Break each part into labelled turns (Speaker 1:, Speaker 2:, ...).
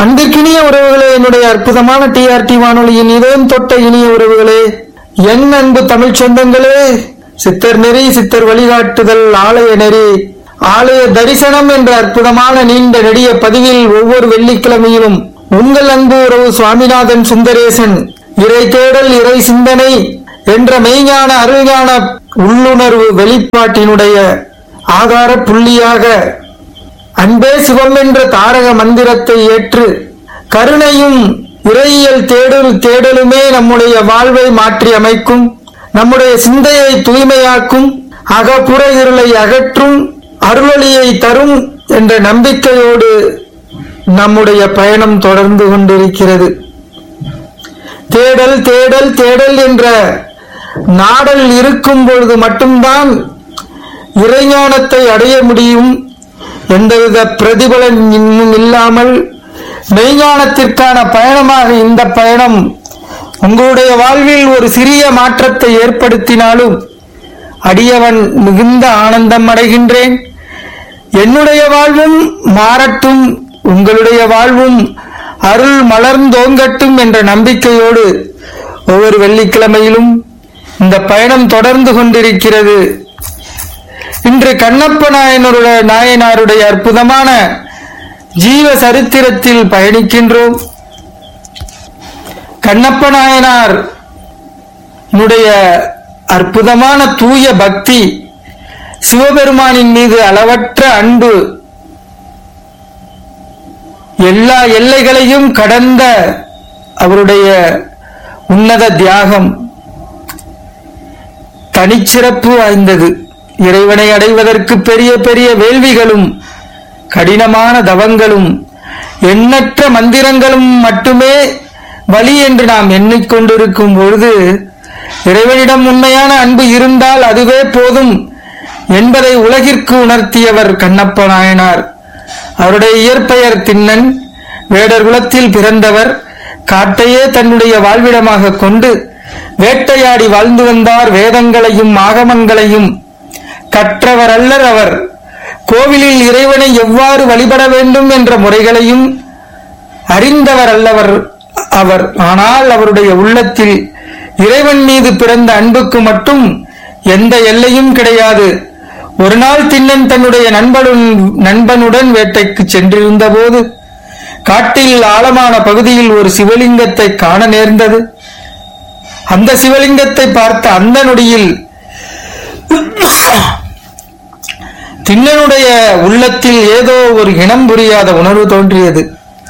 Speaker 1: அன்பிற்கினிய உறவுகளே என்னுடைய அற்புதமான டிஆர்டி வானொலியின் இதயம் தொட்ட இனிய உறவுகளே என் அன்பு தமிழ் சொந்தங்களே சித்தர் நெறி சித்தர் வழிகாட்டுதல் ஆலய நெறி ஆலய தரிசனம் என்ற அற்புதமான நீண்ட நெடிய பதிவில் ஒவ்வொரு வெள்ளிக்கிழமையிலும் உங்கள் அன்பு உறவு சுவாமிநாதன் சுந்தரேசன் இறை தேடல் இறை சிந்தனை என்ற மெய்ஞான அருள்ஞான உள்ளுணர்வு வெளிப்பாட்டினுடைய ஆதார புள்ளியாக அன்பே சிவம் என்ற தாரக மந்திரத்தை ஏற்று கருணையும் இறையியல் தேடல் தேடலுமே நம்முடைய வாழ்வை மாற்றி அமைக்கும் நம்முடைய சிந்தையை தூய்மையாக்கும் அகப்புற இருளை அகற்றும் அருளொளியை தரும் என்ற நம்பிக்கையோடு நம்முடைய பயணம் தொடர்ந்து கொண்டிருக்கிறது தேடல் தேடல் தேடல் என்ற நாடல் இருக்கும் பொழுது மட்டும்தான் இறைஞானத்தை அடைய முடியும் எந்தவித பிரதிபலன் இன்னும் இல்லாமல் மெய்ஞானத்திற்கான பயணமாக இந்த பயணம் உங்களுடைய வாழ்வில் ஒரு சிறிய மாற்றத்தை ஏற்படுத்தினாலும் அடியவன் மிகுந்த ஆனந்தம் அடைகின்றேன் என்னுடைய வாழ்வும் மாறட்டும் உங்களுடைய வாழ்வும் அருள் மலர்ந்தோங்கட்டும் என்ற நம்பிக்கையோடு ஒவ்வொரு வெள்ளிக்கிழமையிலும் இந்த பயணம் தொடர்ந்து கொண்டிருக்கிறது இன்று கண்ணப்ப நாயனருடைய நாயனாருடைய அற்புதமான ஜீவ சரித்திரத்தில் பயணிக்கின்றோம் கண்ணப்ப நாயனார் உடைய அற்புதமான தூய பக்தி சிவபெருமானின் மீது அளவற்ற அன்பு எல்லா எல்லைகளையும் கடந்த அவருடைய உன்னத தியாகம் தனிச்சிறப்பு வாய்ந்தது இறைவனை அடைவதற்கு பெரிய பெரிய வேள்விகளும் கடினமான தவங்களும் எண்ணற்ற மந்திரங்களும் மட்டுமே வழி என்று நாம் எண்ணிக்கொண்டிருக்கும் பொழுது இறைவனிடம் உண்மையான அன்பு இருந்தால் அதுவே போதும் என்பதை உலகிற்கு உணர்த்தியவர் கண்ணப்ப நாயனார் அவருடைய இயற்பெயர் திண்ணன் வேடர் குலத்தில் பிறந்தவர் காட்டையே தன்னுடைய வாழ்விடமாக கொண்டு வேட்டையாடி வாழ்ந்து வந்தார் வேதங்களையும் ஆகமங்களையும் கற்றவர் அல்லர் அவர் கோவிலில் இறைவனை எவ்வாறு வழிபட வேண்டும் என்ற முறைகளையும் அறிந்தவர் அல்லவர் அவர் ஆனால் அவருடைய உள்ளத்தில் இறைவன் மீது பிறந்த அன்புக்கு மட்டும் எந்த எல்லையும் கிடையாது ஒரு நாள் திண்ணன் தன்னுடைய நண்பனுடன் நண்பனுடன் வேட்டைக்கு சென்றிருந்த போது காட்டில் ஆழமான பகுதியில் ஒரு சிவலிங்கத்தை காண நேர்ந்தது அந்த சிவலிங்கத்தை பார்த்த அந்த நொடியில் திண்ணனுடைய உள்ளத்தில் ஏதோ ஒரு இனம் புரியாத உணர்வு தோன்றியது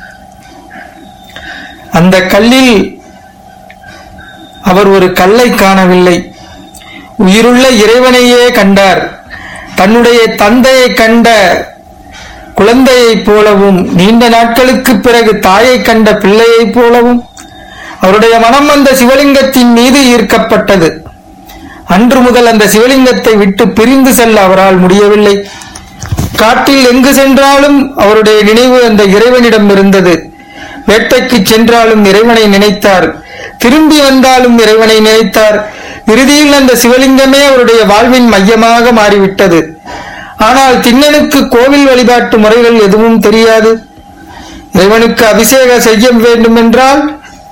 Speaker 1: அந்த கல்லில் அவர் ஒரு கல்லை காணவில்லை உயிருள்ள இறைவனையே கண்டார் தன்னுடைய தந்தையை கண்ட குழந்தையைப் போலவும் நீண்ட நாட்களுக்கு பிறகு தாயை கண்ட பிள்ளையைப் போலவும் அவருடைய மனம் அந்த சிவலிங்கத்தின் மீது ஈர்க்கப்பட்டது அன்று முதல் அந்த சிவலிங்கத்தை விட்டு பிரிந்து செல்ல அவரால் முடியவில்லை காட்டில் எங்கு சென்றாலும் அவருடைய நினைவு அந்த இறைவனிடம் இருந்தது வேட்டைக்கு சென்றாலும் இறைவனை நினைத்தார் திரும்பி வந்தாலும் இறைவனை நினைத்தார் இறுதியில் அந்த சிவலிங்கமே அவருடைய வாழ்வின் மையமாக மாறிவிட்டது ஆனால் திண்ணனுக்கு கோவில் வழிபாட்டு முறைகள் எதுவும் தெரியாது இறைவனுக்கு அபிஷேகம் செய்ய வேண்டும் என்றால்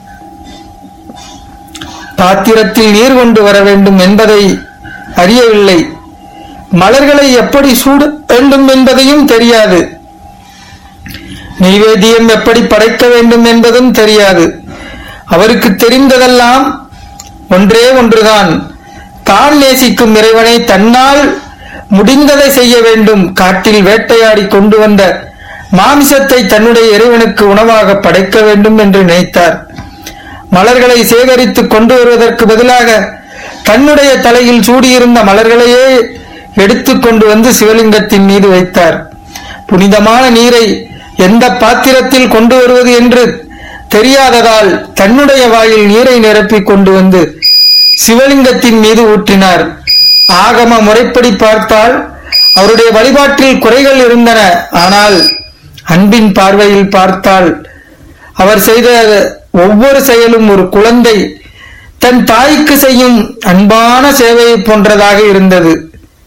Speaker 1: பாத்திரத்தில் நீர் கொண்டு வர வேண்டும் என்பதை அறியவில்லை மலர்களை எப்படி சூட வேண்டும் என்பதையும் தெரியாது நைவேத்தியம் எப்படி படைக்க வேண்டும் என்பதும் தெரியாது அவருக்கு தெரிந்ததெல்லாம் ஒன்றே ஒன்றுதான் தான் நேசிக்கும் இறைவனை தன்னால் முடிந்ததை செய்ய வேண்டும் காட்டில் வேட்டையாடி கொண்டு வந்த மாமிசத்தை தன்னுடைய இறைவனுக்கு உணவாக படைக்க வேண்டும் என்று நினைத்தார் மலர்களை சேகரித்து கொண்டு வருவதற்கு பதிலாக தன்னுடைய தலையில் சூடியிருந்த மலர்களையே எடுத்து கொண்டு வந்து சிவலிங்கத்தின் மீது வைத்தார் புனிதமான நீரை எந்த பாத்திரத்தில் கொண்டு வருவது என்று தெரியாததால் தன்னுடைய வாயில் நீரை நிரப்பி கொண்டு வந்து சிவலிங்கத்தின் மீது ஊற்றினார் ஆகம முறைப்படி பார்த்தால் அவருடைய வழிபாட்டில் குறைகள் இருந்தன ஆனால் அன்பின் பார்வையில் பார்த்தால் அவர் செய்த ஒவ்வொரு செயலும் ஒரு குழந்தை தன் தாய்க்கு செய்யும் அன்பான சேவையை போன்றதாக இருந்தது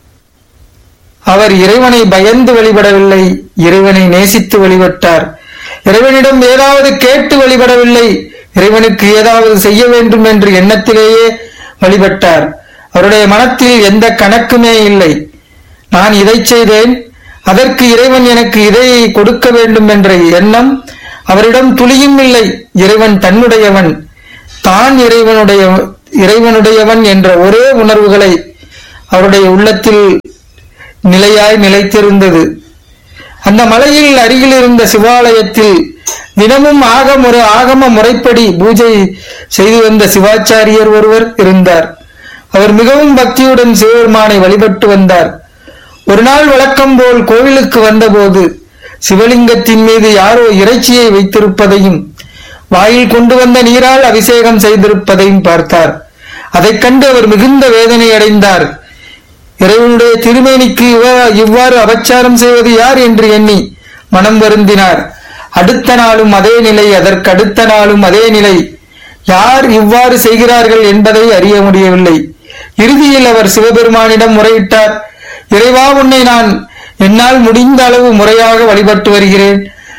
Speaker 1: அவர் இறைவனை பயந்து வழிபடவில்லை இறைவனை நேசித்து வழிபட்டார் இறைவனிடம் ஏதாவது கேட்டு வழிபடவில்லை இறைவனுக்கு ஏதாவது செய்ய வேண்டும் என்று எண்ணத்திலேயே வழிபட்டார் அவருடைய மனத்தில் எந்த கணக்குமே இல்லை நான் இதை செய்தேன் அதற்கு இறைவன் எனக்கு இதை கொடுக்க வேண்டும் என்ற எண்ணம் அவரிடம் துளியும் இல்லை இறைவன் தன்னுடையவன் தான் இறைவனுடைய இறைவனுடையவன் என்ற ஒரே உணர்வுகளை அவருடைய உள்ளத்தில் நிலையாய் நிலைத்திருந்தது அந்த மலையில் அருகில் இருந்த சிவாலயத்தில் தினமும் ஆகம் ஒரு ஆகம முறைப்படி பூஜை செய்து வந்த சிவாச்சாரியர் ஒருவர் இருந்தார் அவர் மிகவும் பக்தியுடன் சிவபெருமானை வழிபட்டு வந்தார் ஒரு நாள் வழக்கம் போல் கோவிலுக்கு வந்தபோது சிவலிங்கத்தின் மீது யாரோ இறைச்சியை வைத்திருப்பதையும் வாயில் கொண்டு வந்த நீரால் அபிஷேகம் செய்திருப்பதையும் பார்த்தார் அதைக் கண்டு அவர் மிகுந்த வேதனை அடைந்தார் இறைவனுடைய திருமேனிக்கு இவ- இவ்வாறு அபச்சாரம் செய்வது யார் என்று எண்ணி மனம் வருந்தினார் அடுத்த நாளும் அதே நிலை அதற்கு அடுத்த நாளும் அதே நிலை யார் இவ்வாறு செய்கிறார்கள் என்பதை அறிய முடியவில்லை இறுதியில் அவர் சிவபெருமானிடம் முறையிட்டார் இறைவா உன்னை நான் என்னால் முடிந்த அளவு முறையாக வழிபட்டு வருகிறேன்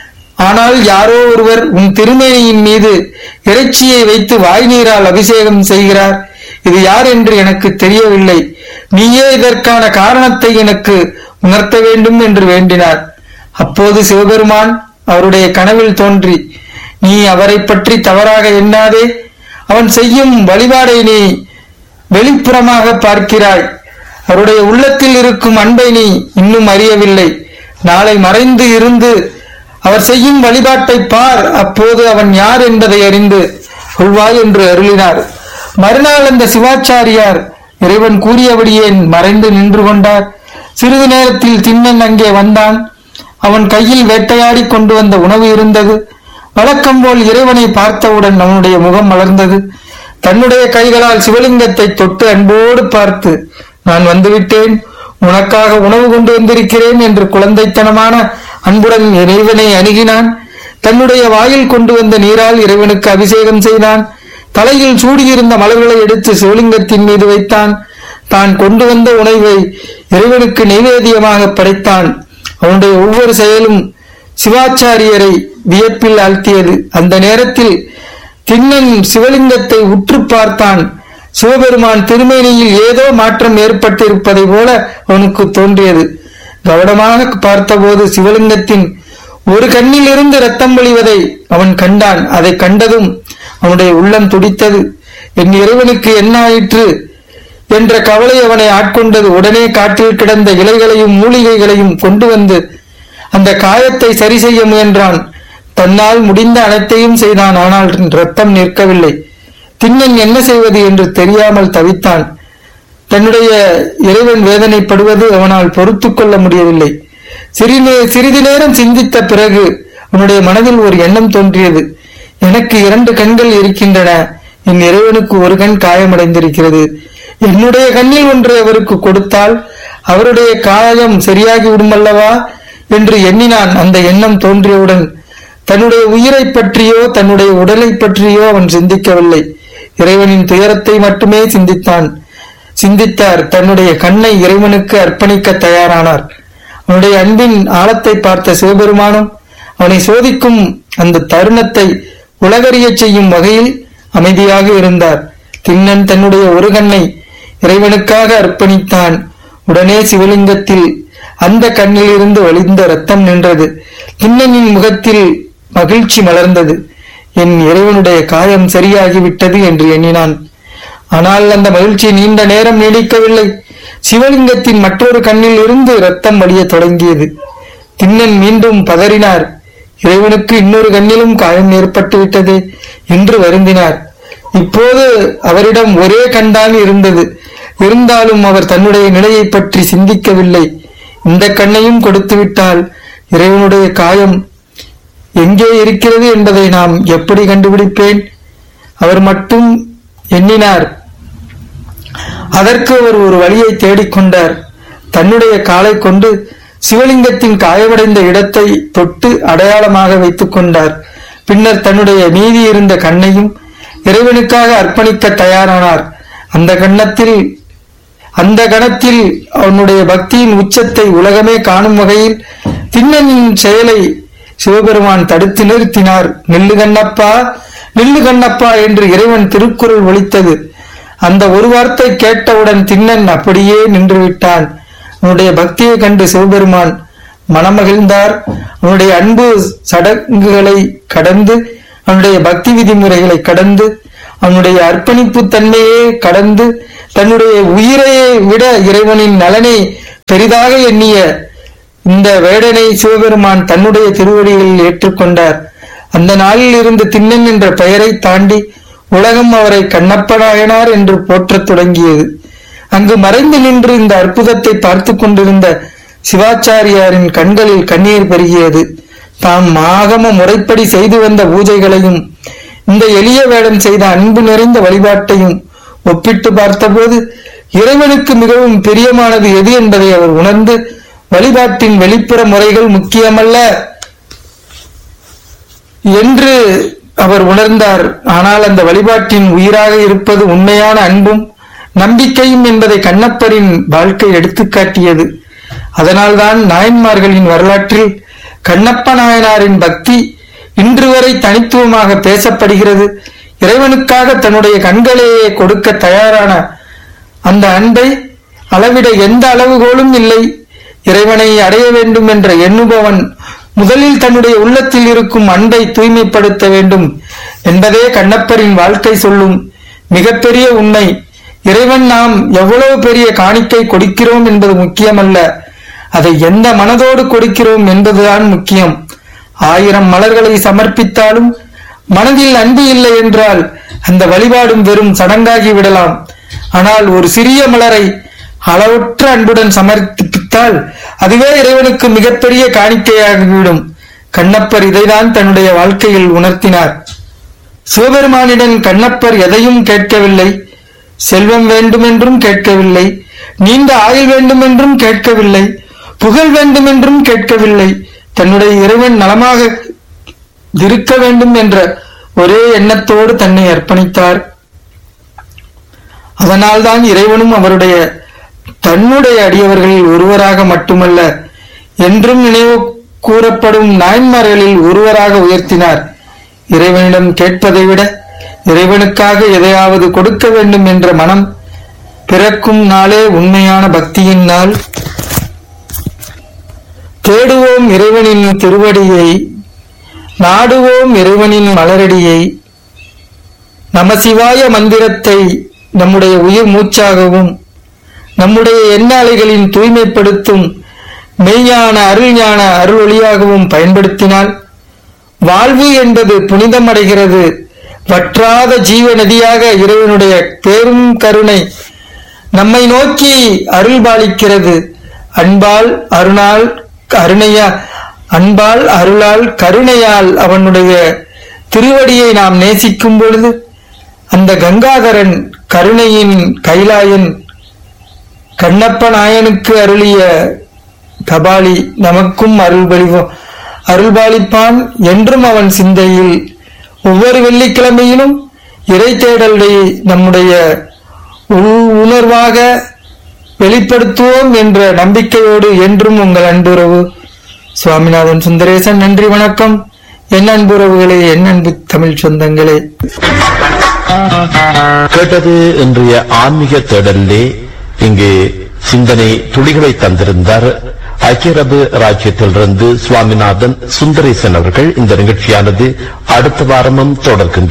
Speaker 1: ஆனால் யாரோ ஒருவர் உன் திருமேனியின் மீது இறைச்சியை வைத்து வாய் நீரால் அபிஷேகம் செய்கிறார் இது யார் என்று எனக்கு தெரியவில்லை நீயே இதற்கான காரணத்தை எனக்கு உணர்த்த வேண்டும் என்று வேண்டினார் அப்போது சிவபெருமான் அவருடைய கனவில் தோன்றி நீ அவரை பற்றி தவறாக எண்ணாதே அவன் செய்யும் வழிபாடை நீ வெளிப்புறமாக பார்க்கிறாய் அவருடைய உள்ளத்தில் இருக்கும் அன்பை நீ இன்னும் அறியவில்லை நாளை மறைந்து இருந்து அவர் செய்யும் வழிபாட்டை பார் அப்போது அவன் யார் என்பதை அறிந்து கொள்வாய் என்று அருளினார் மறுநாள் அந்த சிவாச்சாரியார் இறைவன் கூறியபடியே மறைந்து நின்று கொண்டார் சிறிது நேரத்தில் திண்ணன் அங்கே வந்தான் அவன் கையில் வேட்டையாடி கொண்டு வந்த உணவு இருந்தது வழக்கம் போல் இறைவனை பார்த்தவுடன் அவனுடைய முகம் மலர்ந்தது தன்னுடைய கைகளால் சிவலிங்கத்தை தொட்டு அன்போடு பார்த்து நான் வந்துவிட்டேன் உனக்காக உணவு கொண்டு வந்திருக்கிறேன் என்று குழந்தைத்தனமான அன்புடன் இறைவனை அணுகினான் தன்னுடைய வாயில் கொண்டு வந்த நீரால் இறைவனுக்கு அபிஷேகம் செய்தான் தலையில் சூடியிருந்த மலர்களை எடுத்து சிவலிங்கத்தின் மீது வைத்தான் தான் கொண்டு வந்த உணவை இறைவனுக்கு நைவேத்தியமாக படைத்தான் அவனுடைய ஒவ்வொரு செயலும் சிவாச்சாரியரை வியப்பில் ஆழ்த்தியது அந்த நேரத்தில் திண்ணன் சிவலிங்கத்தை உற்று பார்த்தான் சிவபெருமான் திருமேனியில் ஏதோ மாற்றம் ஏற்பட்டிருப்பதை போல அவனுக்கு தோன்றியது கவனமாக பார்த்தபோது சிவலிங்கத்தின் ஒரு கண்ணில் இருந்து ரத்தம் வழிவதை அவன் கண்டான் அதை கண்டதும் அவனுடைய உள்ளம் துடித்தது என் இறைவனுக்கு என்ன ஆயிற்று என்ற கவலை அவனை ஆட்கொண்டது உடனே காட்டில் கிடந்த இலைகளையும் மூலிகைகளையும் கொண்டு வந்து அந்த காயத்தை சரி செய்ய முயன்றான் தன்னால் முடிந்த அனைத்தையும் செய்தான் ஆனால் ரத்தம் நிற்கவில்லை திண்ணன் என்ன செய்வது என்று தெரியாமல் தவித்தான் தன்னுடைய இறைவன் வேதனைப்படுவது அவனால் பொறுத்துக் கொள்ள முடியவில்லை சிறிது சிறிது நேரம் சிந்தித்த பிறகு அவனுடைய மனதில் ஒரு எண்ணம் தோன்றியது எனக்கு இரண்டு கண்கள் இருக்கின்றன என் இறைவனுக்கு ஒரு கண் காயமடைந்திருக்கிறது என்னுடைய கண்ணில் ஒன்றை அவருக்கு கொடுத்தால் அவருடைய காயம் சரியாகி விடுமல்லவா என்று எண்ணினான் அந்த எண்ணம் தோன்றியவுடன் தன்னுடைய உயிரை பற்றியோ தன்னுடைய உடலை பற்றியோ அவன் சிந்திக்கவில்லை இறைவனின் துயரத்தை மட்டுமே சிந்தித்தான் சிந்தித்தார் தன்னுடைய கண்ணை இறைவனுக்கு அர்ப்பணிக்க தயாரானார் அவனுடைய அன்பின் ஆழத்தை பார்த்த சிவபெருமானும் அவனை சோதிக்கும் அந்த தருணத்தை உலகறியச் செய்யும் வகையில் அமைதியாக இருந்தார் திண்ணன் தன்னுடைய ஒரு கண்ணை இறைவனுக்காக அர்ப்பணித்தான் உடனே சிவலிங்கத்தில் அந்த கண்ணில் இருந்து வழிந்த ரத்தம் நின்றது திண்ணனின் முகத்தில் மகிழ்ச்சி மலர்ந்தது என் இறைவனுடைய காயம் சரியாகிவிட்டது என்று எண்ணினான் ஆனால் அந்த மகிழ்ச்சி நீண்ட நேரம் நீடிக்கவில்லை சிவலிங்கத்தின் மற்றொரு கண்ணில் இருந்து ரத்தம் வழிய தொடங்கியது திண்ணன் மீண்டும் பதறினார் இறைவனுக்கு இன்னொரு கண்ணிலும் காயம் ஏற்பட்டு விட்டது என்று வருந்தினார் இப்போது அவரிடம் ஒரே கண்தான் இருந்தது இருந்தாலும் அவர் தன்னுடைய நிலையை பற்றி சிந்திக்கவில்லை இந்த கண்ணையும் கொடுத்து விட்டால் இறைவனுடைய காயம் எங்கே இருக்கிறது என்பதை நாம் எப்படி கண்டுபிடிப்பேன் அவர் மட்டும் எண்ணினார் அதற்கு அவர் ஒரு வழியை தேடிக்கொண்டார் தன்னுடைய காலை கொண்டு சிவலிங்கத்தின் காயமடைந்த இடத்தை தொட்டு அடையாளமாக வைத்துக் கொண்டார் பின்னர் தன்னுடைய மீதி இருந்த கண்ணையும் இறைவனுக்காக அர்ப்பணிக்க தயாரானார் அந்த கண்ணத்தில் அந்த கணத்தில் அவனுடைய பக்தியின் உச்சத்தை உலகமே காணும் வகையில் திண்ணனின் செயலை சிவபெருமான் தடுத்து நிறுத்தினார் நில்லு கண்ணப்பா நில்லு கண்ணப்பா என்று இறைவன் திருக்குறள் ஒலித்தது அந்த ஒரு வார்த்தை கேட்டவுடன் திண்ணன் அப்படியே நின்று விட்டான் அவனுடைய பக்தியை கண்டு சிவபெருமான் மனமகிழ்ந்தார் அவனுடைய அன்பு சடங்குகளை கடந்து அவனுடைய பக்தி விதிமுறைகளை கடந்து அவனுடைய அர்ப்பணிப்பு தன்மையே கடந்து தன்னுடைய உயிரையே விட இறைவனின் நலனை பெரிதாக எண்ணிய இந்த வேடனை சிவபெருமான் தன்னுடைய திருவடிகளில் ஏற்றுக்கொண்டார் அந்த நாளில் இருந்து திண்ணன் என்ற பெயரை தாண்டி உலகம் அவரை கண்ணப்ப நாயனார் என்று போற்றத் தொடங்கியது அங்கு மறைந்து நின்று இந்த அற்புதத்தை பார்த்து கொண்டிருந்த சிவாச்சாரியாரின் கண்களில் கண்ணீர் பெருகியது தாம் ஆகம முறைப்படி செய்து வந்த பூஜைகளையும் இந்த எளிய வேடம் செய்த அன்பு நிறைந்த வழிபாட்டையும் ஒப்பிட்டு பார்த்தபோது இறைவனுக்கு மிகவும் பிரியமானது எது என்பதை அவர் உணர்ந்து வழிபாட்டின் வெளிப்புற முறைகள் முக்கியமல்ல என்று அவர் உணர்ந்தார் ஆனால் அந்த வழிபாட்டின் உயிராக இருப்பது உண்மையான அன்பும் நம்பிக்கையும் என்பதை கண்ணப்பரின் வாழ்க்கை எடுத்துக்காட்டியது அதனால்தான் நாயன்மார்களின் வரலாற்றில் கண்ணப்ப நாயனாரின் பக்தி இன்று வரை தனித்துவமாக பேசப்படுகிறது இறைவனுக்காக தன்னுடைய கண்களையே கொடுக்க தயாரான அந்த அன்பை அளவிட எந்த அளவுகோலும் இல்லை இறைவனை அடைய வேண்டும் என்ற எண்ணுபவன் முதலில் தன்னுடைய உள்ளத்தில் இருக்கும் அன்பை தூய்மைப்படுத்த வேண்டும் என்பதே கண்ணப்பரின் வாழ்க்கை சொல்லும் மிகப்பெரிய உண்மை இறைவன் நாம் எவ்வளவு பெரிய காணிக்கை கொடுக்கிறோம் என்பது முக்கியமல்ல அதை எந்த மனதோடு கொடுக்கிறோம் என்பதுதான் முக்கியம் ஆயிரம் மலர்களை சமர்ப்பித்தாலும் மனதில் அன்பு இல்லை என்றால் அந்த வழிபாடும் வெறும் சடங்காகி விடலாம் ஆனால் ஒரு சிறிய மலரை அளவற்ற அன்புடன் சமர்ப்பித்தால் அதுவே இறைவனுக்கு மிகப்பெரிய காணிக்கையாகிவிடும் கண்ணப்பர் இதைதான் தன்னுடைய வாழ்க்கையில் உணர்த்தினார் சிவபெருமானிடம் கண்ணப்பர் எதையும் கேட்கவில்லை செல்வம் வேண்டுமென்றும் கேட்கவில்லை நீண்ட ஆயுள் வேண்டுமென்றும் கேட்கவில்லை புகழ் வேண்டுமென்றும் கேட்கவில்லை தன்னுடைய இறைவன் நலமாக இருக்க வேண்டும் என்ற ஒரே எண்ணத்தோடு தன்னை அர்ப்பணித்தார் அதனால்தான் இறைவனும் அவருடைய தன்னுடைய அடியவர்களில் ஒருவராக மட்டுமல்ல என்றும் நினைவு கூறப்படும் நாயன்மார்களில் ஒருவராக உயர்த்தினார் இறைவனிடம் கேட்பதை விட இறைவனுக்காக எதையாவது கொடுக்க வேண்டும் என்ற மனம் பிறக்கும் நாளே உண்மையான பக்தியின் நாள் தேடுவோம் இறைவனின் திருவடியை நாடுவோம் இறைவனின் மலரடியை நமசிவாய மந்திரத்தை நம்முடைய உயிர் மூச்சாகவும் நம்முடைய எண்ணாலைகளின் தூய்மைப்படுத்தும் மெய்ஞான அருள்ஞான அருள் ஒளியாகவும் பயன்படுத்தினால் வாழ்வு என்பது புனிதமடைகிறது வற்றாத ஜீவ நதியாக இறைவனுடைய பெரும் கருணை நம்மை நோக்கி அருள் பாலிக்கிறது அன்பால் அருணால் அருணையா அன்பால் அருளால் கருணையால் அவனுடைய திருவடியை நாம் நேசிக்கும் பொழுது அந்த கங்காதரன் கருணையின் கைலாயன் கண்ணப்ப நாயனுக்கு அருளிய கபாலி நமக்கும் அருள்பளிவோம் அருள்பாலிப்பான் என்றும் அவன் சிந்தையில் ஒவ்வொரு வெள்ளிக்கிழமையிலும் இறை தேடலை நம்முடைய உள் உணர்வாக வெளிப்படுத்துவோம் என்ற நம்பிக்கையோடு என்றும் உங்கள் அன்புறவு சுவாமிநாதன் சுந்தரேசன் நன்றி வணக்கம் என் அன்புறவுகளே என் அன்பு தமிழ் சொந்தங்களே
Speaker 2: கேட்டது இன்றைய ஆன்மீக தேடலிலே இங்கு சிந்தனை துளிகளை தந்திருந்தார் ஐக்கிய அரபு ராஜ்யத்திலிருந்து சுவாமிநாதன் சுந்தரேசன் அவர்கள் இந்த நிகழ்ச்சியானது அடுத்த வாரமும் தொடர்கின்றது